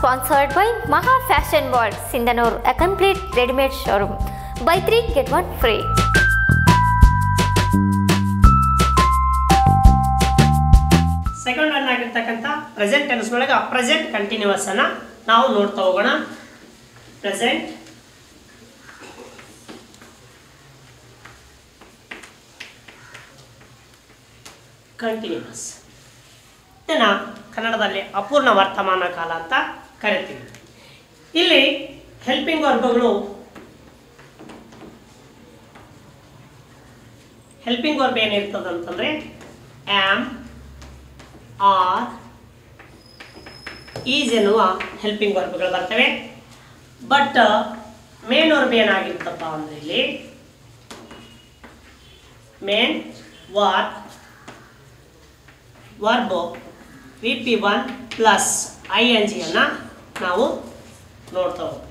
sponsored by Maha Fashion World, Sindanur, a complete ready-made showroom. Buy three, get one free. Second one ಆಗಿರ್ತಕ್ಕಂಥ present tense ಒಳಗೆ present continuous ಅನ್ನ ನಾವು ನೋಡ್ತಾ ಹೋಗೋಣ present continuous ಇದನ್ನ ಕನ್ನಡದಲ್ಲಿ ಅಪೂರ್ಣ ವರ್ತಮಾನ ಕಾಲ ಅಂತ ಕರಿತೀವಿ ಇಲ್ಲಿ ಹೆಲ್ಪಿಂಗ್ ವರ್ಗಗಳು ಹೆಲ್ಪಿಂಗ್ ವರ್ಬ್ ಏನಿರ್ತದೆ ಅಂತಂದ್ರೆ ಆಮ್ ಆರ್ ಈಸ್ ಎನ್ನುವ ಹೆಲ್ಪಿಂಗ್ ವರ್ಬ್ಗಳು ಬರ್ತವೆ ಬಟ್ ಮೇನ್ ವರ್ಬ್ ಏನಾಗಿರ್ತಪ್ಪ ಅಂದ್ರೆ ಇಲ್ಲಿ main verb verb V P one plus I N ಜಿಯನ್ನು ನಾವು ನೋಡ್ತಾ ಹೋಗ್ತೀವಿ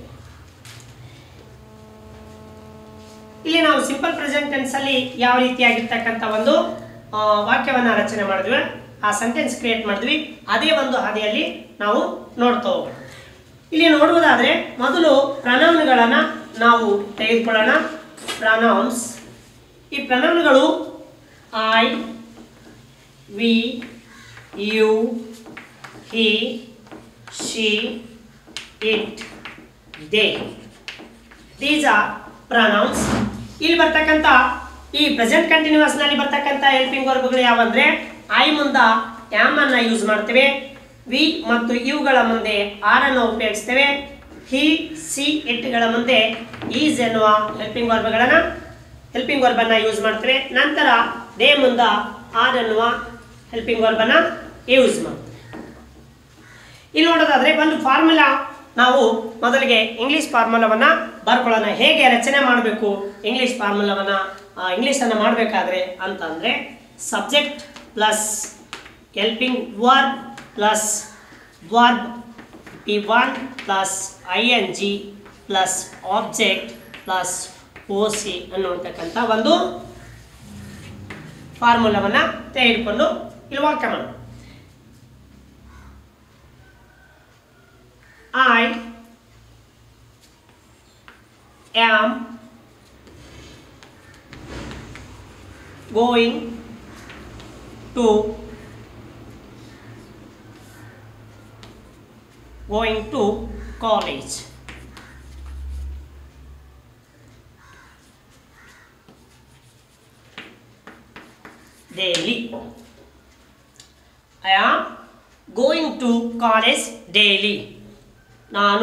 ಇಲ್ಲಿ ನಾವು ಸಿಂಪಲ್ ಪ್ರೆಸೆಂಟ್ ಟೆನ್ಸ್ ಅಲ್ಲಿ ಯಾವ ರೀತಿಯಾಗಿರ್ತಕ್ಕಂಥ ಒಂದು ಆ, ವಾಕ್ಯವನ್ನ ರಚನೆ ಮಾಡಿದ್ವಿ ಆ ಸೆಂಟೆನ್ಸ್ ಕ್ರಿಯೇಟ್ ಮಾಡಿದ್ವಿ ಅದೇ ಒಂದು ಹಾದಿಯಲ್ಲಿ ನಾವು ನೋಡ್ತಾ ಹೋಗೋಣ ಇಲ್ಲಿ ನೋಡುವುದಾದ್ರೆ ಮೊದಲು ಪ್ರನೌನ್ಗಳನ್ನ ನಾವು ತೆಗೆದುಕೊಳ್ಳೋಣ ಪ್ರನೌನ್ಸ್ ಈ ಪ್ರನೌನ್ಗಳು I we you he she it they these are pronouns ಇಲ್ಲಿ ಬರ್ತಕ್ಕಂಥ ಈ ಪ್ರೆಸೆಂಟ್ ಕಂಟಿನ್ಯೂಸ್ ನಲ್ಲಿ ಬರ್ತಕ್ಕಂಥ ಹೆಲ್ಪಿಂಗ್ ವರ್ಬ್ಗಳು ಯಾವಂದ್ರೆ ಐ ಮುಂದ ಆಮ್ ಅನ್ನ ಯೂಸ್ ಮಾಡ್ತೇವೆ ವಿ ಮತ್ತು ಇವುಗಳ ಮುಂದೆ ಆರ್ ಅನ್ನು ಉಪಯೋಗಿಸ್ತೇವೆ ಹಿ ಸಿ ಇಟ್ಗಳ ಮುಂದೆ ಈಸ್ ಎನ್ನುವ ಹೆಲ್ಪಿಂಗ್ ವರ್ಬ್ಗಳನ್ನ ಹೆಲ್ಪಿಂಗ್ ವರ್ಬ್ ಅನ್ನ ಯೂಸ್ ಮಾಡ್ತೇವೆ ನಂತರ ದೇ ಮುಂದ ಆರ್ ಎನ್ನುವ ಹೆಲ್ಪಿಂಗ್ ವರ್ಬ್ ಅನ್ನ ಯೂಸ್ ಮಾಡ್ತೇವೆ ಇಲ್ಲಿ ನೋಡೋದಾದ್ರೆ ಒಂದು ಫಾರ್ಮುಲಾ ನಾವು ಮೊದಲಿಗೆ ಇಂಗ್ಲಿಷ್ ಫಾರ್ಮುಲಾವನ್ನ ಬರ್ಕೊಳ್ಳೋಣ ಹೇಗೆ ರಚನೆ ಮಾಡಬೇಕು ಇಂಗ್ಲಿಷ್ ಫಾರ್ಮುಲಾವನ್ನ ಇಂಗ್ಲಿಷನ್ನು ಮಾಡಬೇಕಾದ್ರೆ ಅಂತಂದ್ರೆ subject plus helping verb plus verb P one plus I N G plus object plus O C ಅನ್ನುವಂತಕ್ಕಂಥ ಒಂದು ಫಾರ್ಮುಲಾವನ್ನ ತೆಗೆದುಕೊಂಡು ಇಲ್ಲಿ ವಾಕ್ಯ ಮಾಡೋಣ I am going to going to college. Daily. I am going to college daily. ನಾನು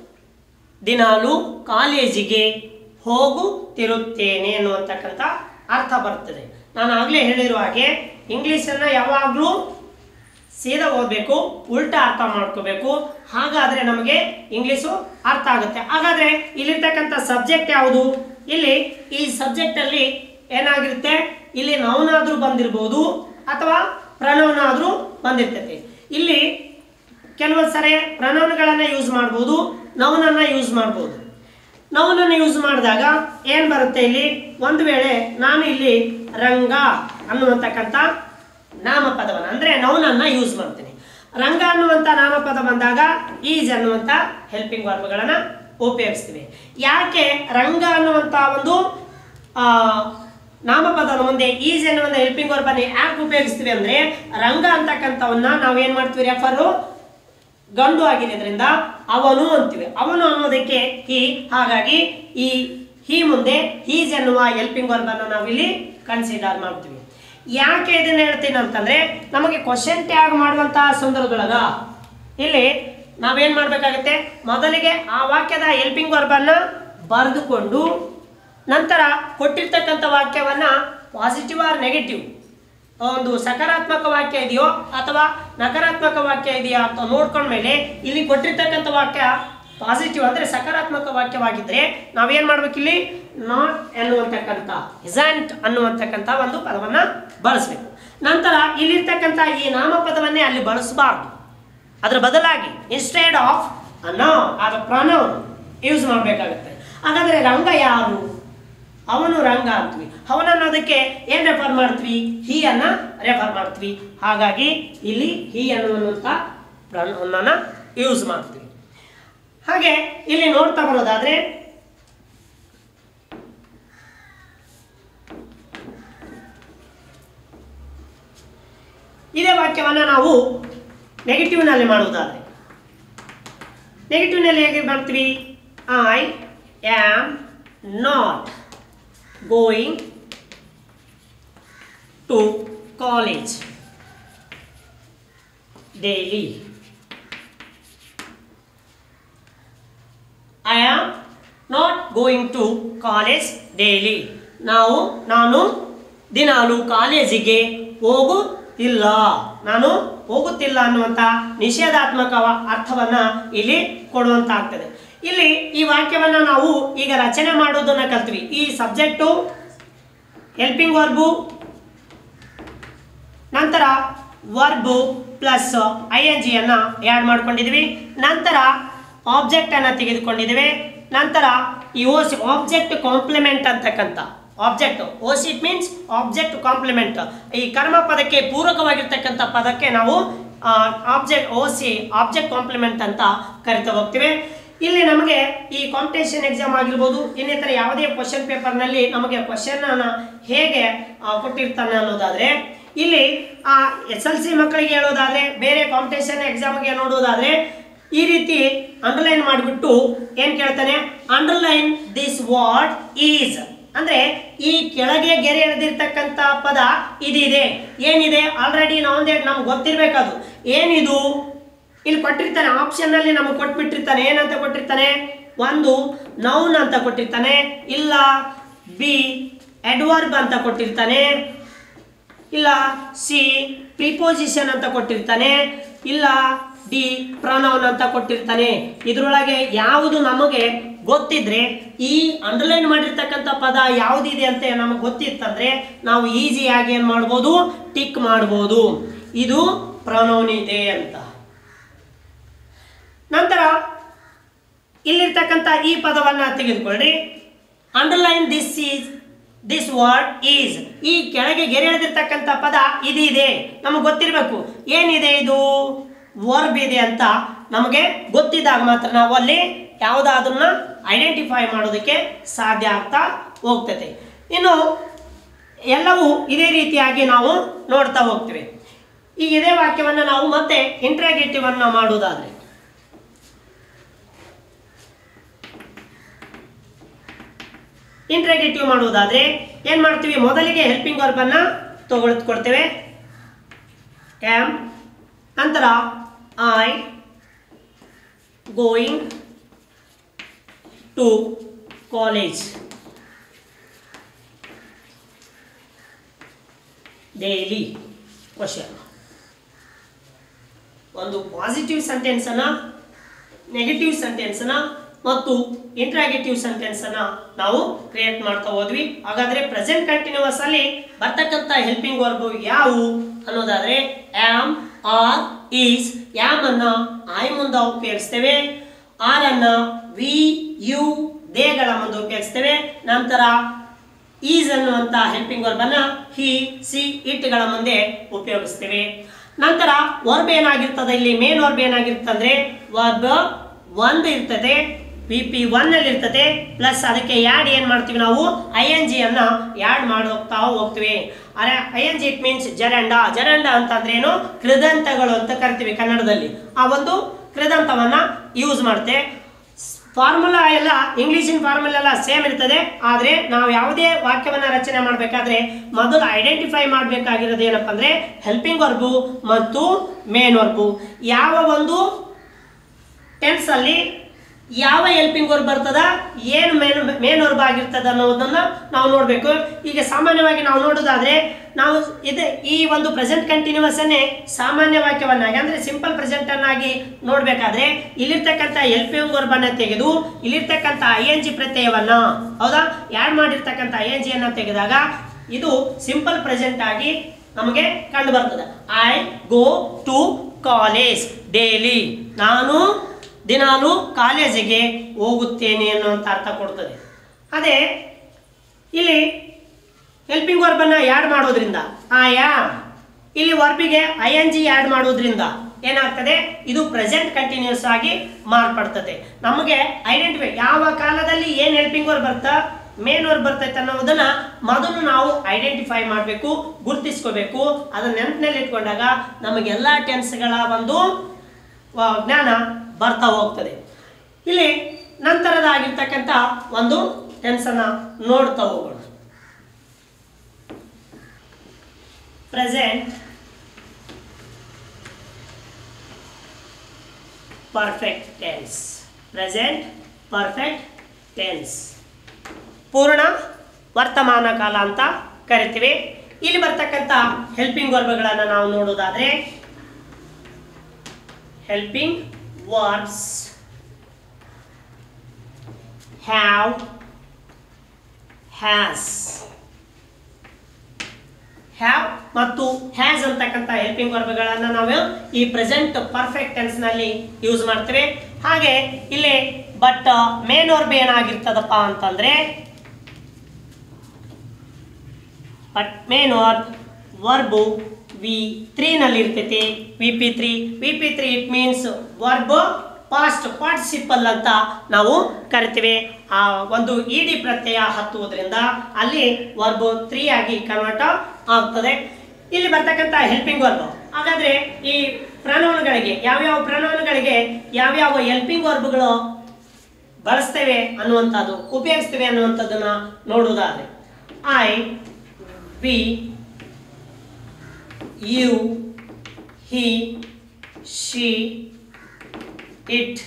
ದಿನಾಲು ಕಾಲೇಜಿಗೆ ಹೋಗುತ್ತಿರುತ್ತೇನೆ ಅನ್ನುವಂತಕ್ಕಂಥ ಅರ್ಥ ಬರ್ತದೆ ನಾನು ಆಗಲೇ ಹೇಳಿರುವ ಹಾಗೆ ಇಂಗ್ಲೀಷನ್ನು ಯಾವಾಗಲೂ ಸೀದಾ ಓದಬೇಕು ಉಲ್ಟಾ ಅರ್ಥ ಮಾಡ್ಕೋಬೇಕು ಹಾಗಾದರೆ ನಮಗೆ ಇಂಗ್ಲೀಷು ಅರ್ಥ ಆಗುತ್ತೆ ಹಾಗಾದರೆ ಇಲ್ಲಿರ್ತಕ್ಕಂಥ ಸಬ್ಜೆಕ್ಟ್ ಯಾವುದು ಇಲ್ಲಿ ಈ ಸಬ್ಜೆಕ್ಟಲ್ಲಿ ಏನಾಗಿರುತ್ತೆ ಇಲ್ಲಿ ನೌನಾದರೂ ಬಂದಿರ್ಬೋದು ಅಥವಾ ಪ್ರಣವನಾದರೂ ಬಂದಿರ್ತೈತೆ ಇಲ್ಲಿ ಕೆಲವೊಂದು ಸರಿ ಪ್ರನೌನ್ಗಳನ್ನು ಯೂಸ್ ಮಾಡ್ಬೋದು ನೌನನ್ನು ಯೂಸ್ ಮಾಡ್ಬೋದು ನೌನನ್ನು ಯೂಸ್ ಮಾಡಿದಾಗ ಏನು ಬರುತ್ತೆ ಇಲ್ಲಿ ಒಂದು ವೇಳೆ ನಾನು ಇಲ್ಲಿ ರಂಗ ಅನ್ನುವಂತಕ್ಕಂಥ ನಾಮಪದವನ್ನು ಅಂದರೆ ನೌನನ್ನು ಯೂಸ್ ಮಾಡ್ತೀನಿ ರಂಗ ಅನ್ನುವಂಥ ನಾಮಪದ ಬಂದಾಗ ಈಜ್ ಅನ್ನುವಂಥ ಹೆಲ್ಪಿಂಗ್ ವರ್ಬ್ಗಳನ್ನು ಉಪಯೋಗಿಸ್ತೀವಿ ಯಾಕೆ ರಂಗ ಅನ್ನುವಂಥ ಒಂದು ಆ, ನಾಮಪದದ ಮುಂದೆ ಈಜ್ ಎನ್ನುವಂಥ ಹೆಲ್ಪಿಂಗ್ ವರ್ಬನ್ನು ಯಾಕೆ ಉಪಯೋಗಿಸ್ತೀವಿ ಅಂದರೆ ರಂಗ ಅಂತಕ್ಕಂಥವನ್ನ ನಾವೇನು ಮಾಡ್ತೀವಿ ರೆಫರು ಗಂಡು ಆಗಿರೋದ್ರಿಂದ ಅವನು ಅಂತೀವಿ ಅವನು ಅನ್ನೋದಕ್ಕೆ ಹಿ ಹಾಗಾಗಿ ಈ ಹಿ ಮುಂದೆ ಹೀಸ್ ಎನ್ನುವ ಹೆಲ್ಪಿಂಗ್ ವರ್ಬ್ ಅನ್ನು ನಾವಿಲ್ಲಿ ಕನ್ಸಿಡರ್ ಮಾಡ್ತೀವಿ ಯಾಕೆ ಇದನ್ನ ಹೇಳ್ತೀನಿ ಅಂತಂದ್ರೆ ನಮಗೆ ಕ್ವಶನ್ ಟ್ಯಾಗ್ ಮಾಡುವಂತಹ ಸಂದರ್ಭದೊಳಗ ಇಲ್ಲಿ ನಾವೇನ್ ಮಾಡ್ಬೇಕಾಗತ್ತೆ ಮೊದಲಿಗೆ ಆ ವಾಕ್ಯದ ಹೆಲ್ಪಿಂಗ್ ವರ್ಬ್ ಅನ್ನ ಬರೆದುಕೊಂಡು ನಂತರ ಕೊಟ್ಟಿರ್ತಕ್ಕಂಥ ವಾಕ್ಯವನ್ನ ಪಾಸಿಟಿವ್ ಆರ್ ನೆಗೆಟಿವ್ ಒಂದು ಸಕಾರಾತ್ಮಕ ವಾಕ್ಯ ಇದೆಯೋ ಅಥವಾ ನಕಾರಾತ್ಮಕ ವಾಕ್ಯ ಇದೆಯಾ ಅಂತ ನೋಡ್ಕೊಂಡ್ಮೇಲೆ ಇಲ್ಲಿ ಕೊಟ್ಟಿರ್ತಕ್ಕಂಥ ವಾಕ್ಯ ಪಾಸಿಟಿವ್ ಅಂದರೆ ಸಕಾರಾತ್ಮಕ ವಾಕ್ಯವಾಗಿದ್ದರೆ ನಾವೇನು ಮಾಡ್ಬೇಕಿಲ್ಲಿ ನಾಟ್ ಎನ್ನುವಂತಕ್ಕಂಥ ಇಸಂಟ್ ಅನ್ನುವಂತಕ್ಕಂಥ ಒಂದು ಪದವನ್ನು ಬಳಸಬೇಕು ನಂತರ ಇಲ್ಲಿರ್ತಕ್ಕಂಥ ಈ ನಾಮಪದವನ್ನೇ ಅಲ್ಲಿ ಬಳಸಬಾರ್ದು ಅದರ ಬದಲಾಗಿ ಇನ್ಸ್ಟೆಡ್ ಆಫ್ ನೋ ಆದ ಪ್ರನೌನ್ ಯೂಸ್ ಮಾಡಬೇಕಾಗುತ್ತೆ ಹಾಗಾದರೆ ರಂಗ ಯಾರು ಅವನು ರಂಗ ಅಂತೀವಿ ಅವನ ಅನ್ನೋದಕ್ಕೆ ಏನ್ ರೆಫರ್ ಮಾಡ್ತೀವಿ ಹಿ ಅನ್ನ ರೆಫರ್ ಮಾಡ್ತೀವಿ ಹಾಗಾಗಿ ಇಲ್ಲಿ ಹಿ ಅನ್ನುವಂಥ ಪ್ರನೌನನ್ನ ಯೂಸ್ ಮಾಡ್ತೀವಿ ಹಾಗೆ ಇಲ್ಲಿ ನೋಡ್ತಾ ಬರೋದಾದ್ರೆ ಇದೇ ವಾಕ್ಯವನ್ನು ನಾವು ನೆಗೆಟಿವ್ನಲ್ಲಿ ಮಾಡುವುದಾದ್ರೆ ನೆಗೆಟಿವ್ನಲ್ಲಿ ಹೇಗೆ ಮಾಡ್ತೀವಿ I am not going to college daily I am not going to college daily ನಾವು ನಾನು ದಿನಾಲು ಕಾಲೇಜಿಗೆ ಹೋಗುತ್ತಿಲ್ಲ ನಾನು ಹೋಗುತ್ತಿಲ್ಲ ಅನ್ನುವಂಥ ನಿಷೇಧಾತ್ಮಕ ಅರ್ಥವನ್ನ ಇಲ್ಲಿ ಕೊಡುವಂತ ಆಗ್ತದೆ ಇಲ್ಲಿ ಈ ವಾಕ್ಯವನ್ನ ನಾವು ಈಗ ರಚನೆ ಮಾಡೋದನ್ನ ಕಲ್ತ್ವಿ ಈ ಸಬ್ಜೆಕ್ಟು ಹೆಲ್ಪಿಂಗ್ ವರ್ಬು ನಂತರ ವರ್ಬು ಪ್ಲಸ್ ಐ ಎನ್ ಜಿಯನ್ನು ಆ್ಯಡ್ ಮಾಡ್ಕೊಂಡಿದ್ವಿ ನಂತರ ಆಬ್ಜೆಕ್ಟ್ ಅನ್ನು ತೆಗೆದುಕೊಂಡಿದ್ದೇವೆ ನಂತರ ಈ ಓಸ್ ಆಬ್ಜೆಕ್ಟ್ ಕಾಂಪ್ಲಿಮೆಂಟ್ ಅಂತಕ್ಕಂಥ ಆಬ್ಜೆಕ್ಟ್ ಓಸ್ ಇಟ್ ಮೀನ್ಸ್ ಆಬ್ಜೆಕ್ಟ್ ಕಾಂಪ್ಲಿಮೆಂಟ್ ಈ ಕರ್ಮ ಪದಕ್ಕೆ ಪೂರಕವಾಗಿರ್ತಕ್ಕಂಥ ಪದಕ್ಕೆ ನಾವು ಆಬ್ಜೆಕ್ಟ್ ಓಸಿ ಆಬ್ಜೆಕ್ಟ್ ಕಾಂಪ್ಲಿಮೆಂಟ್ ಅಂತ ಕರಿತಾ ಹೋಗ್ತೀವಿ ಇಲ್ಲಿ ನಮಗೆ ಈ ಕಾಂಪಿಟೇಷನ್ ಎಕ್ಸಾಮ್ ಆಗಿರ್ಬೋದು ಇನ್ನಿತರ ಯಾವುದೇ ಕ್ವಶನ್ ಪೇಪರ್ನಲ್ಲಿ ನಮಗೆ ಕ್ವಶನ್ ಹೇಗೆ ಆ, ಕೊಟ್ಟಿರ್ತಾನೆ ಅನ್ನೋದಾದ್ರೆ ಇಲ್ಲಿ ಎಸ್ ಎಲ್ ಸಿ ಮಕ್ಕಳಿಗೆ ಹೇಳೋದಾದ್ರೆ ಬೇರೆ ಕಾಂಪಿಟೇಷನ್ ಎಕ್ಸಾಮ್ಗೆ ನೋಡೋದಾದ್ರೆ ಈ ರೀತಿ ಅಂಡರ್ಲೈನ್ ಮಾಡಿಬಿಟ್ಟು ಏನ್ ಕೇಳ್ತಾನೆ ಅಂಡರ್ಲೈನ್ ದಿಸ್ ವಾಟ್ ಈಸ್ ಅಂದ್ರೆ ಈ ಕೆಳಗೆ ಗೆರೆ ಎಳೆದಿರ್ತಕ್ಕಂಥ ಪದ ಇದಿದೆ ಏನಿದೆ ಆಲ್ರೆಡಿ ನಾವೊಂದೇ ನಮ್ಗೆ ಗೊತ್ತಿರ್ಬೇಕದು ಏನಿದು ಇಲ್ಲಿ ಕೊಟ್ಟಿರ್ತಾನೆ ಆಪ್ಷನ್ ಅಲ್ಲಿ ನಮಗೆ ಕೊಟ್ಬಿಟ್ಟಿರ್ತಾನೆ ಏನಂತ ಕೊಟ್ಟಿರ್ತಾನೆ ಒಂದು ನೌನ್ ಅಂತ ಕೊಟ್ಟಿರ್ತಾನೆ ಇಲ್ಲ ಬಿ ಎಡ್ವರ್ಬ್ ಅಂತ ಕೊಟ್ಟಿರ್ತಾನೆ ಇಲ್ಲ ಸಿ ಪ್ರಿಪೋಸಿಷನ್ ಅಂತ ಕೊಟ್ಟಿರ್ತಾನೆ ಇಲ್ಲ ಡಿ ಪ್ರನೌನ್ ಅಂತ ಕೊಟ್ಟಿರ್ತಾನೆ ಇದರೊಳಗೆ ಯಾವುದು ನಮಗೆ ಗೊತ್ತಿದ್ರೆ ಈ ಅಂಡರ್ಲೈನ್ ಮಾಡಿರ್ತಕ್ಕಂಥ ಪದ ಯಾವುದಿದೆ ಅಂತ ನಮಗೆ ಗೊತ್ತಿತ್ತಂದ್ರೆ ನಾವು ಈಸಿಯಾಗಿ ಏನು ಮಾಡ್ಬೋದು ಟಿಕ್ ಮಾಡ್ಬೋದು ಇದು ಪ್ರನೌನ್ ಇದೆ ಅಂತ ನಂತರ ಇಲ್ಲಿರ್ತಕ್ಕಂಥ ಈ ಪದವನ್ನ ತೆಗೆದುಕೊಳ್ಳಿ underline this is this word is ಈ ಕೆಳಗೆ ಗೆರೆ ಎಳೆದಿರ್ತಕ್ಕಂಥ ಪದ ಇದಿದೆ ನಮಗೆ ಗೊತ್ತಿರಬೇಕು ಏನಿದೆ ಇದು ವರ್ಬ್ ಇದೆ ಅಂತ ನಮಗೆ ಗೊತ್ತಿದ್ದಾಗ ಮಾತ್ರ ನಾವು ಅಲ್ಲಿ ಯಾವುದಾದ್ರನ್ನ ಐಡೆಂಟಿಫೈ ಮಾಡೋದಕ್ಕೆ ಸಾಧ್ಯ ಆಗ್ತಾ ಹೋಗ್ತದೆ ಇನ್ನು ಎಲ್ಲವೂ ಇದೇ ರೀತಿಯಾಗಿ ನಾವು ನೋಡ್ತಾ ಹೋಗ್ತೀವಿ ಈ ಇದೇ ವಾಕ್ಯವನ್ನು ನಾವು ಮತ್ತೆ ಇಂಟ್ರಾಗೇಟಿವ್ ಅನ್ನ ಮಾಡುವುದಾದ್ರೆ ಇಂಟ್ರಾಗೇಟಿವ್ ಮಾಡುವುದಾದ್ರೆ ಏನ್ ಮಾಡ್ತೀವಿ ಮೊದಲಿಗೆ ಹೆಲ್ಪಿಂಗ್ ವರ್ಬ್ ಅನ್ನ ತಗೊಳ್ಕೊಳ್ತೇವೆ ಆಮ್ ನಂತರ I going to college daily question ಒಂದು ಪಾಸಿಟಿವ್ ಸೆಂಟೆನ್ಸ್ ಅನ್ನ ನೆಗೆಟಿವ್ ಸೆಂಟೆನ್ಸ್ ಅನ್ನ ಮತ್ತು ಇಂಟ್ರಾಗೇಟಿವ್ ಸೆಂಟೆನ್ಸ್ ಅನ್ನ ನಾವು ಕ್ರಿಯೇಟ್ ಮಾಡ್ತಾ ಹೋದ್ವಿ ಹಾಗಾದ್ರೆ ಪ್ರೆಸೆಂಟ್ ಕಂಟಿನ್ಯೂಸ್ ಅಲ್ಲಿ ಬರ್ತಕ್ಕಂಥ ಹೆಲ್ಪಿಂಗ್ ವರ್ಬ್ ಯಾವುವು ಅನ್ನೋದಾದ್ರೆ ಆಮ್ ಆರ್ ಈಸ್ ಯಾಮ್ ಅನ್ನ ಐ ಮುಂದೆ ಉಪಯೋಗಿಸ್ತೇವೆ ಆರ್ ಅನ್ನ ವಿ ಯು ದೇಗಳ ಮುಂದೆ ಉಪಯೋಗಿಸ್ತೇವೆ ನಂತರ ಈಸ್ ಅನ್ನುವಂತ ಹೆಲ್ಪಿಂಗ್ ವರ್ಬ್ ಅನ್ನ ಹಿ ಸಿ ಇಟ್ಗಳ ಮುಂದೆ ಉಪಯೋಗಿಸ್ತೇವೆ ನಂತರ ವರ್ಬ್ ಏನಾಗಿರ್ತದೆ ಇಲ್ಲಿ ಮೇನ್ ವರ್ಬ್ ಏನಾಗಿರ್ತಂದ್ರೆ ವರ್ಬ್ ಒಂದು ಇರ್ತದೆ ಪಿ ಪಿ ಒನ್ ಅಲ್ಲಿ ಇರ್ತದೆ ಪ್ಲಸ್ ಅದಕ್ಕೆ ಯಾಡ್ ಏನ್ ಮಾಡ್ತೀವಿ ನಾವು ಐ ಎನ್ ಜಿ ಅನ್ನ ಯಾಡ್ ಮಾಡೋಗ್ತಾ ಹೋಗ್ತೀವಿ ಅರೆ I N G it means gerund gerund ಅಂತಂದ್ರೆ ಏನು ಕೃದಂತಗಳು ಅಂತ ಕರಿತೀವಿ ಕನ್ನಡದಲ್ಲಿ ಆ ಒಂದು ಕೃದಂತವನ್ನ ಯೂಸ್ ಮಾಡ್ತೆ ಫಾರ್ಮುಲಾ ಎಲ್ಲ ಇಂಗ್ಲೀಷಿನ ಫಾರ್ಮುಲಾ ಎಲ್ಲ ಸೇಮ್ ಇರ್ತದೆ ಆದರೆ ನಾವು ಯಾವುದೇ ವಾಕ್ಯವನ್ನ ರಚನೆ ಮಾಡಬೇಕಾದ್ರೆ ಮೊದಲು ಐಡೆಂಟಿಫೈ ಮಾಡಬೇಕಾಗಿರೋದು ಏನಪ್ಪ ಅಂದ್ರೆ ಹೆಲ್ಪಿಂಗ್ ವರ್ಬು ಮತ್ತು ಮೇನ್ ವರ್ಬು ಯಾವ ಒಂದು ಟೆನ್ಸ್ ಅಲ್ಲಿ ಯಾವ ಹೆಲ್ಪಿಂಗ್ ವರ್ಬ್ ಬರ್ತದ ಏನು ಮೇನ್ ಮೇನ್ ವರ್ಬ್ ಆಗಿರ್ತದ ಅನ್ನೋದನ್ನ ನಾವು ನೋಡಬೇಕು ಈಗ ಸಾಮಾನ್ಯವಾಗಿ ನಾವು ನೋಡೋದಾದ್ರೆ ನಾವು ಇದೆ ಈ ಒಂದು ಪ್ರೆಸೆಂಟ್ ಕಂಟಿನ್ಯೂಸ್ ಅನ್ನೇ ಸಾಮಾನ್ಯ ವಾಕ್ಯವನ್ನಾಗಿ ಅಂದ್ರೆ ಸಿಂಪಲ್ ಪ್ರೆಸೆಂಟ್ ಅನ್ನಾಗಿ ನೋಡ್ಬೇಕಾದ್ರೆ ಇಲ್ಲಿರ್ತಕ್ಕಂಥ ಹೆಲ್ಪಿಂಗ್ ವರ್ಬ್ ಅನ್ನ ತೆಗೆದು ಇಲ್ಲಿರ್ತಕ್ಕಂಥ ಐ ಎನ್ ಜಿ ಪ್ರತ್ಯಯವನ್ನ ಹೌದಾ ಯಾಡ್ ಮಾಡಿರ್ತಕ್ಕಂಥ ಐ ಎನ್ ಜಿಯನ್ನ ತೆಗೆದಾಗ ಇದು ಸಿಂಪಲ್ ಪ್ರೆಸೆಂಟ್ ಆಗಿ ನಮಗೆ ಕಂಡು ಬರ್ತದೆ I go to college daily ನಾನು ದಿನಾಲು ಕಾಲೇಜಿಗೆ ಹೋಗುತ್ತೇನೆ ಅನ್ನುವಂಥ ಅರ್ಥ ಕೊಡ್ತದೆ ಅದೇ ಇಲ್ಲಿ ಹೆಲ್ಪಿಂಗ್ ವರ್ಬನ್ನ ಆ್ಯಡ್ ಮಾಡೋದ್ರಿಂದ ಆಯಾ ಇಲ್ಲಿ ವರ್ಬಿಗೆ ಐ ಎನ್ ಜಿ ಆ್ಯಡ್ ಮಾಡೋದ್ರಿಂದ ಏನಾಗ್ತದೆ ಇದು ಪ್ರೆಸೆಂಟ್ ಕಂಟಿನ್ಯೂಸ್ ಆಗಿ ಮಾರ್ಪಡ್ತದೆ ನಮಗೆ ಐಡೆಂಟಿಫೈ ಯಾವ ಕಾಲದಲ್ಲಿ ಏನು ಹೆಲ್ಪಿಂಗ್ ವರ್ಬ್ ಬರ್ತಾ ಮೇನ್ ವರ್ಬ್ ಬರ್ತೈತೆ ಅನ್ನೋದನ್ನ ಮೊದಲು ನಾವು ಐಡೆಂಟಿಫೈ ಮಾಡಬೇಕು ಗುರುತಿಸ್ಕೋಬೇಕು ಅದನ್ನ ನೆನಪಿನಲ್ಲಿ ಇಟ್ಕೊಂಡಾಗ ನಮಗೆಲ್ಲ ಟೆನ್ಸ್ಗಳ ಒಂದು ಆ, ಜ್ಞಾನ ಬರ್ತಾ ಹೋಗ್ತದೆ ಇಲ್ಲಿ ನಂತರದಾಗಿರ್ತಕ್ಕಂಥ ಒಂದು ಟೆನ್ಸನ್ನು ನೋಡ್ತಾ ಹೋಗೋಣ present perfect tense present perfect tense ಪೂರ್ಣ ವರ್ತಮಾನ ಕಾಲ ಅಂತ ಕರಿತೀವಿ ಇಲ್ಲಿ ಬರ್ತಕ್ಕಂಥ ಹೆಲ್ಪಿಂಗ್ ವರ್ಬಗಳನ್ನು ನಾವು ನೋಡೋದಾದ್ರೆ helping verbs have has have ಮತ್ತು ಹ್ಯಾಸ್ ಅಂತಕ್ಕಂಥ ಹೆಲ್ಪಿಂಗ್ ವರ್ಬಗಳನ್ನು ನಾವು ಈ ಪ್ರೆಸೆಂಟ್ ಪರ್ಫೆಕ್ಟ್ ಟೆನ್ಸ್ನಲ್ಲಿ ಯೂಸ್ ಮಾಡ್ತೇವೆ ಹಾಗೆ ಇಲ್ಲಿ ಬಟ್ ಮೇನ್ ವರ್ಬ್ ಏನಾಗಿರ್ತದಪ್ಪ ಅಂತಂದ್ರೆ but main verb verb V ತ್ರೀನಲ್ಲಿ ಇರ್ತೈತಿ V P three V P three it means verb past participle ಅಂತ ನಾವು ಕರಿತೀವಿ ಆ ಒಂದು ಇಡಿ ಪ್ರತ್ಯಯ ಹತ್ತುವುದರಿಂದ ಅಲ್ಲಿ ವರ್ಬ್ ತ್ರೀ ಆಗಿ ಕನ್ವರ್ಟ್ ಆಗ್ತದೆ ಇಲ್ಲಿ ಬರ್ತಕ್ಕಂಥ ಹೆಲ್ಪಿಂಗ್ ವರ್ಬ್ ಹಾಗಾದ್ರೆ ಈ ಪ್ರನೌನ್ಗಳಿಗೆ ಯಾವ್ಯಾವ ಪ್ರನೌನ್ಗಳಿಗೆ ಯಾವ್ಯಾವ ಹೆಲ್ಪಿಂಗ್ ವರ್ಬ್ಗಳು ಬಳಸ್ತೇವೆ ಅನ್ನುವಂಥದ್ದು ಉಪಯೋಗಿಸ್ತೇವೆ ಅನ್ನುವಂಥದ್ದನ್ನ ನೋಡುವುದಾದ್ರೆ I we you he she it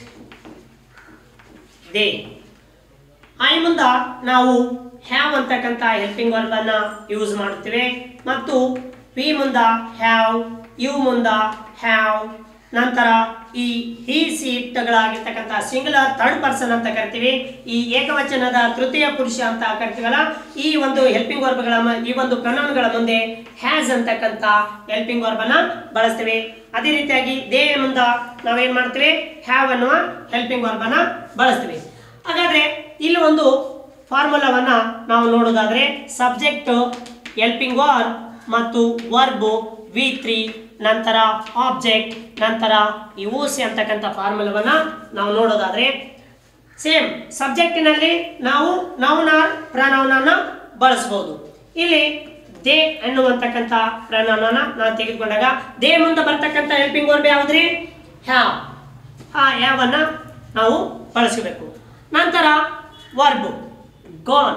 they I ಮುಂದ ನಾವು ಹ್ಯಾವ್ ಅಂತಕ್ಕಂಥ ಹೆಲ್ಪಿಂಗ್ ವರ್ಬನ್ನು ಯೂಸ್ ಮಾಡ್ತೀವಿ ಮತ್ತು ವಿ ಮುಂದ ಹ್ಯಾವ್ ಯು ಮುಂದ ಹ್ಯಾವ್ ನಂತರ ಈ ಹಿ ಸೀಟ್ಗಳಾಗಿರ್ತಕ್ಕಂಥ ಸಿಂಗುಲರ್ ಥರ್ಡ್ ಪರ್ಸನ್ ಅಂತ ಕರಿತೀವಿ ಈ ಏಕವಚನದ ತೃತೀಯ ಪುರುಷ ಅಂತ ಕರಿತೀವಲ್ಲ ಈ ಒಂದು ಹೆಲ್ಪಿಂಗ್ ವರ್ಬ್ಗಳ ಮ- ಈ ಒಂದು ಪ್ರೊನೌನ್ಗಳ ಮುಂದೆ ಹ್ಯಾಸ್ ಅಂತಕ್ಕಂಥ ಹೆಲ್ಪಿಂಗ್ ವರ್ಬನ್ನ ಬಳಸ್ತೀವಿ ಅದೇ ರೀತಿಯಾಗಿ ದೇ ಮುಂದ ನಾವೇನ್ ಮಾಡ್ತೀವಿ ಹ್ಯಾವ್ ಅನ್ನುವ ಹೆಲ್ಪಿಂಗ್ ವರ್ಬನ್ನ ಬಳಸ್ತೀವಿ ಹಾಗಾದ್ರೆ ಇಲ್ಲಿ ಒಂದು ಫಾರ್ಮುಲಾವನ್ನ ನಾವು ನೋಡೋದಾದ್ರೆ ಸಬ್ಜೆಕ್ಟ್ ಹೆಲ್ಪಿಂಗ್ ವರ್ಬ್ ಮತ್ತು ವರ್ಬು ವಿ ತ್ರೀ ನಂತರ ಆಬ್ಜೆಕ್ಟ್ ನಂತರ ಈ ಸಿ ಅಂತಕ್ಕಂಥ ಫಾರ್ಮುಲಾವನ್ನ ನಾವು ನೋಡೋದಾದ್ರೆ ಸೇಮ್ ಸಬ್ಜೆಕ್ಟಿನಲ್ಲಿ ನಾವು ನೌನ್ ಆರ್ ಪ್ರನೌನನ್ನ ಬಳಸ್ಬೋದು ಇಲ್ಲಿ ದೇ ಅನ್ನುವಂತಕ್ಕಂಥ ಪ್ರನೌನನ್ನ ನಾವು ತೆಗೆದುಕೊಂಡಾಗ ದೇ ಮುಂದೆ ಬರ್ತಕ್ಕಂಥ ಹೆಲ್ಪಿಂಗ್ ವರ್ಬ್ ಯಾವ್ದ್ರಿ ಹ್ಯಾವ್ ಆ ಯಾವನ್ನ ನಾವು ಬಳಸಬೇಕು ನಂತರ verb gone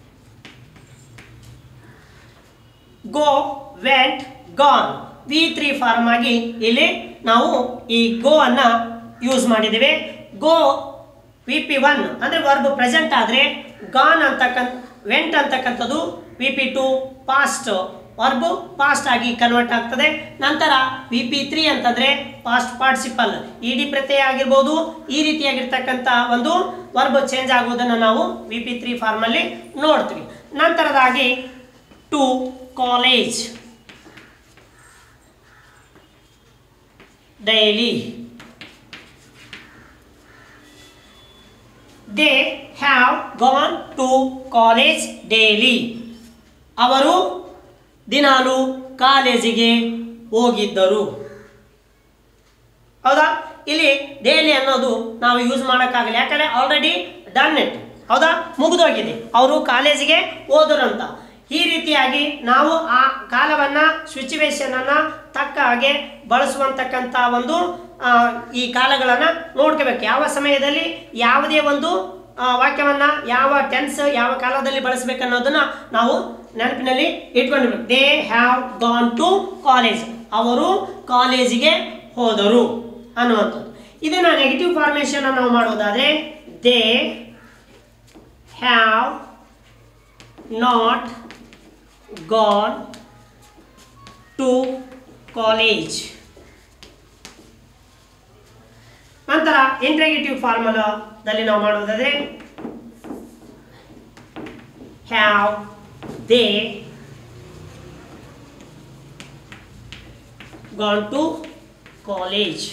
go went gone V three form ಆಗಿ ಇಲ್ಲಿ ನಾವು ಈ ಗೋ ಅನ್ನ ಯೂಸ್ ಮಾಡಿದ್ದೇವೆ ಗೋ ವಿ ಪಿ ಒನ್ ಅಂದ್ರೆ ವರ್ಬ್ ಪ್ರೆಸೆಂಟ್ ಆದ್ರೆ ಗಾನ್ ಅಂತಕ್ಕಂಥ ವೆಂಟ್ ಅಂತಕ್ಕಂಥದ್ದು V P two past verb past ಆಗಿ ಕನ್ವರ್ಟ್ ಆಗ್ತದೆ ನಂತರ ವಿ ಪಿ ತ್ರೀ ಅಂತಂದ್ರೆ ಪಾಸ್ಟ್ ಪಾರ್ಟಿಸಿಪಲ್ ಇಡಿ ಪ್ರತ್ಯಯ ಆಗಿರ್ಬೋದು ಈ ರೀತಿಯಾಗಿರ್ತಕ್ಕಂಥ ಒಂದು ವರ್ಬ್ ಚೇಂಜ್ ಆಗುವುದನ್ನು ನಾವು ವಿ ಪಿ ತ್ರೀ ಫಾರ್ಮಲ್ಲಿ ನೋಡ್ತೀವಿ ನಂತರದಾಗಿ to college daily they have gone to college daily ಅವರು ದಿನಾಲು ಕಾಲೇಜಿಗೆ ಹೋಗಿದ್ದರು ಹೌದಾ ಇಲ್ಲಿ ಡೈಲಿ ಅನ್ನೋದು ನಾವು ಯೂಸ್ ಮಾಡೋಕ್ಕಾಗಲ್ಲ ಯಾಕಂದ್ರೆ ಆಲ್ರೆಡಿ ಡನ್ ಇಟ್ ಹೌದಾ ಮುಗಿದೋಗಿದೆ ಅವರು ಕಾಲೇಜಿಗೆ ಹೋದರು ಅಂತ ಈ ರೀತಿಯಾಗಿ ನಾವು ಆ ಕಾಲವನ್ನ ಸಿಚುವೇಶನ್ ಅನ್ನ ತಕ್ಕ ಹಾಗೆ ಬಳಸುವಂತಕ್ಕಂಥ ಒಂದು ಆ, ಈ ಕಾಲಗಳನ್ನ ನೋಡ್ಕೋಬೇಕು ಯಾವ ಸಮಯದಲ್ಲಿ ಯಾವುದೇ ಒಂದು ಆ, ವಾಕ್ಯವನ್ನ ಯಾವ ಟೆನ್ಸ್ ಯಾವ ಕಾಲದಲ್ಲಿ ಬಳಸಬೇಕು ಅನ್ನೋದನ್ನ ನಾವು ನೆನಪಿನಲ್ಲಿ ಇಟ್ಕೊಂಡಿರ್ಬೇಕು they have gone to college ಅವರು ಕಾಲೇಜಿಗೆ ಹೋದರು ಅನ್ನುವಂಥದ್ದು ಇದನ್ನ ನೆಗೆಟಿವ್ ಫಾರ್ಮೇಷನ್ ನಾವು ಮಾಡೋದಾದ್ರೆ they have not gone to college ನಂತರ ಇಂಟ್ರೆಗೇಟಿವ್ ಫಾರ್ಮುಲಾದಲ್ಲಿ ನಾವು ಮಾಡೋದಾದ್ರೆ have they gone to college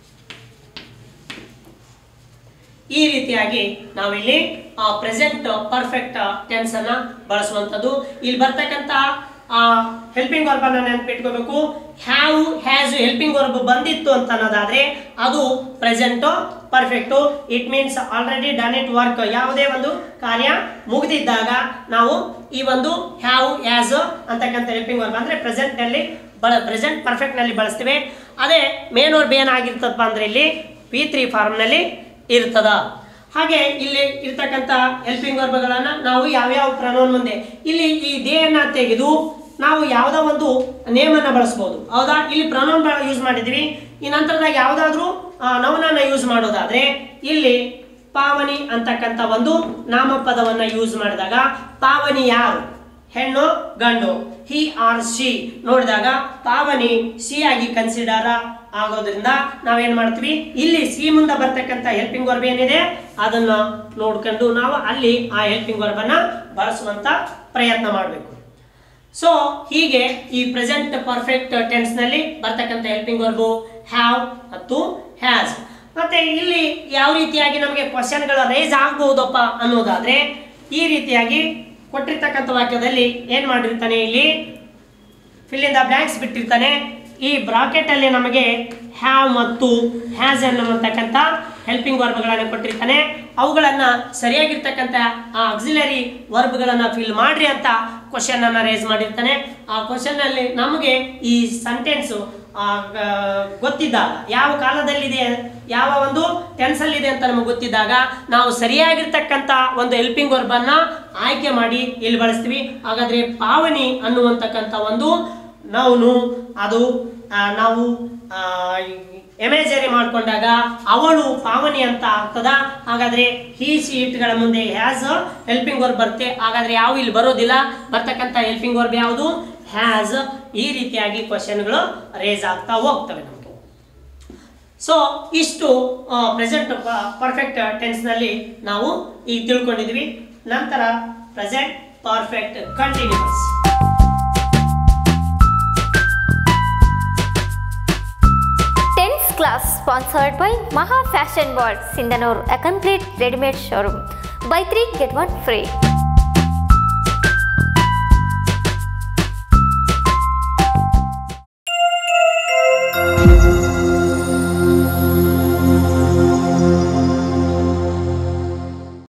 ಈ ರೀತಿಯಾಗಿ ನಾವಿಲ್ಲಿ ಪ್ರೆಸೆಂಟ್ ಪರ್ಫೆಕ್ಟ್ ಟೆನ್ಸ್ ಅನ್ನ ಬಳಸುವಂಥದ್ದು ಇಲ್ಲಿ ಬರ್ತಕ್ಕಂಥ ಆ ಹೆಲ್ಪಿಂಗ್ ವರ್ಬ್ ಅನ್ನ ನೆನಪಿಟ್ಕೋಬೇಕು ಹ್ಯಾವ್ ಹ್ಯಾಸ್ ಹೆಲ್ಪಿಂಗ್ ವರ್ಬ್ ಬಂದಿತ್ತು ಅಂತ ಅನ್ನೋದಾದ್ರೆ ಅದು present perfect it means already done it work ಯಾವುದೇ ಒಂದು ಕಾರ್ಯ ಮುಗಿದಿದ್ದಾಗ ನಾವು ಈ ಒಂದು ಹ್ಯಾವ್ ಹ್ಯಾಸ್ ಅಂತಕ್ಕಂಥ ಹೆಲ್ಪಿಂಗ್ ವರ್ಬ್ ಅಂದ್ರೆ ಪ್ರೆಸೆಂಟ್ ನಲ್ಲಿ ಬಳ ಪ್ರೆಸೆಂಟ್ ಪರ್ಫೆಕ್ಟ್ ನಲ್ಲಿ ಬಳಸ್ತೀವಿ ಅದೇ ಮೇನ್ ವರ್ಬ್ ಏನಾಗಿರ್ತದಪ್ಪ ಅಂದ್ರೆ ಇಲ್ಲಿ ಪಿ ತ್ರೀ ಫಾರ್ಮ್ನಲ್ಲಿ ಇರ್ತದ ಹಾಗೆ ಇಲ್ಲಿ ಇರ್ತಕ್ಕಂಥ ಹೆಲ್ಪಿಂಗ್ ವರ್ಬಗಳನ್ನು ನಾವು ಯಾವ್ಯಾವ ಪ್ರನೋನ್ ಮುಂದೆ ಇಲ್ಲಿ ಈ ದೇಹನ್ನ ತೆಗೆದು ನಾವು ಯಾವುದೋ ಒಂದು ನೇಮನ್ನು ಬಳಸ್ಬೋದು ಹೌದಾ ಇಲ್ಲಿ ಪ್ರನೋನ್ ಯೂಸ್ ಮಾಡಿದ್ವಿ ಈ ನಂತರದಾಗ ಯಾವುದಾದ್ರೂ ನೌನನ್ನ ಯೂಸ್ ಮಾಡೋದಾದ್ರೆ ಇಲ್ಲಿ ಪಾವನಿ ಅಂತಕ್ಕಂಥ ಒಂದು ನಾಮಪದವನ್ನ ಯೂಸ್ ಮಾಡಿದಾಗ ಪಾವನಿ ಯಾರು ಹೆಣ್ಣು ಗಂಡು ಹಿ ಆರ್ ಶಿ ನೋಡಿದಾಗ ಪಾವನಿ ಸಿ ಆಗಿ ಕನ್ಸಿಡರ್ ಆಗೋದ್ರಿಂದ ನಾವೇನ್ ಮಾಡ್ತೀವಿ ಇಲ್ಲಿ ಸಿ ಮುಂದೆ ಬರ್ತಕ್ಕಂಥ ಹೆಲ್ಪಿಂಗ್ ವರ್ಬ್ ಏನಿದೆ ಅದನ್ನ ನೋಡ್ಕೊಂಡು ನಾವು ಅಲ್ಲಿ ಆ ಹೆಲ್ಪಿಂಗ್ ವರ್ಬ್ ಅನ್ನ ಬಳಸುವಂತ ಪ್ರಯತ್ನ ಮಾಡಬೇಕು ಸೊ ಹೀಗೆ ಈ ಪ್ರೆಸೆಂಟ್ ಪರ್ಫೆಕ್ಟ್ ಟೆನ್ಸ್ ನಲ್ಲಿ ಬರ್ತಕ್ಕಂಥ ಹೆಲ್ಪಿಂಗ್ ವರ್ಬು ಹ್ಯಾವ್ ಮತ್ತು ಹ್ಯಾಸ್ ಮತ್ತೆ ಇಲ್ಲಿ ಯಾವ ರೀತಿಯಾಗಿ ನಮಗೆ ಕ್ವಶನ್ಗಳ ರೈಸ್ ಆಗ್ಬಹುದಪ್ಪ ಅನ್ನೋದಾದ್ರೆ ಈ ರೀತಿಯಾಗಿ ಕೊಟ್ಟಿರ್ತಕ್ಕಂಥ ವಾಕ್ಯದಲ್ಲಿ ಏನ್ ಮಾಡಿರ್ತಾನೆ ಇಲ್ಲಿ ಫಿಲ್ ಇನ್ ದ ಬ್ಲ್ಯಾಂಕ್ಸ್ ಬಿಟ್ಟಿರ್ತಾನೆ ಈ ಬ್ರಾಕೆಟ್ ಅಲ್ಲಿ ನಮಗೆ ಹ್ಯಾವ್ ಮತ್ತು ಹ್ಯಾಸ್ ಅನ್ನುವಂತಕ್ಕಂಥ ಹೆಲ್ಪಿಂಗ್ ವರ್ಬ್ಗಳನ್ನು ಕೊಟ್ಟಿರ್ತಾನೆ ಅವುಗಳನ್ನ ಸರಿಯಾಗಿರ್ತಕ್ಕಂಥ ಆ ಅಕ್ಸಿಲರಿ ವರ್ಬ್ಗಳನ್ನ ಫಿಲ್ ಮಾಡ್ರಿ ಅಂತ ಕ್ವಶನ್ ಅನ್ನ ರೇಸ್ ಮಾಡಿರ್ತಾನೆ ಆ ಕ್ವಶನ್ ಅಲ್ಲಿ ನಮಗೆ ಈ ಸೆಂಟೆನ್ಸ್ ಗೊತ್ತಿದ್ದಾಗ ಯಾವ ಕಾಲದಲ್ಲಿದೆ ಯಾವ ಒಂದು ಟೆನ್ಸ್ ಅಲ್ಲಿ ಇದೆ ಅಂತ ನಮಗೆ ಗೊತ್ತಿದ್ದಾಗ ನಾವು ಸರಿಯಾಗಿರ್ತಕ್ಕಂಥ ಒಂದು ಹೆಲ್ಪಿಂಗ್ ವರ್ಬ್ ಅನ್ನ ಆಯ್ಕೆ ಮಾಡಿ ಇಲ್ಲಿ ಬಳಸ್ತೀವಿ ಹಾಗಾದ್ರೆ ಪಾವನಿ ಅನ್ನುವಂತಕ್ಕಂಥ ಒಂದು ನಾವು ಅದು ಆ, ನಾವು ಎಮೇಜರಿ ಮಾಡ್ಕೊಂಡಾಗ ಅವಳು ಪಾವನಿ ಅಂತ ಆಗ್ತದ ಹಾಗಾದ್ರೆ ಹಿ ಶೀಟ್ಗಳ ಮುಂದೆ ಹ್ಯಾಸ್ ಹೆಲ್ಪಿಂಗ್ ವರ್ಬ್ ಬರುತ್ತೆ ಹಾಗಾದ್ರೆ ಯಾವ ಇಲ್ಲಿ ಬರೋದಿಲ್ಲ ಬರ್ತಕ್ಕಂಥ ಹೆಲ್ಪಿಂಗ್ ವರ್ಬ್ ಯಾವುದು ಹ್ಯಾಸ್ ಈ ರೀತಿಯಾಗಿ ಕ್ವಶನ್ಗಳು ರೇಸ್ ಆಗ್ತಾ ಹೋಗ್ತವೆ ನಮಗೆ ಸೊ ಇಷ್ಟು ಪ್ರೆಸೆಂಟ್ ಪರ್ಫೆಕ್ಟ್ ಟೆನ್ಸ್ನಲ್ಲಿ ನಾವು ಈಗ ತಿಳ್ಕೊಂಡಿದ್ವಿ ನಂತರ present perfect continuous tense class sponsored by Maha fashion world Sindhanur a complete readymade showroom buy three get one free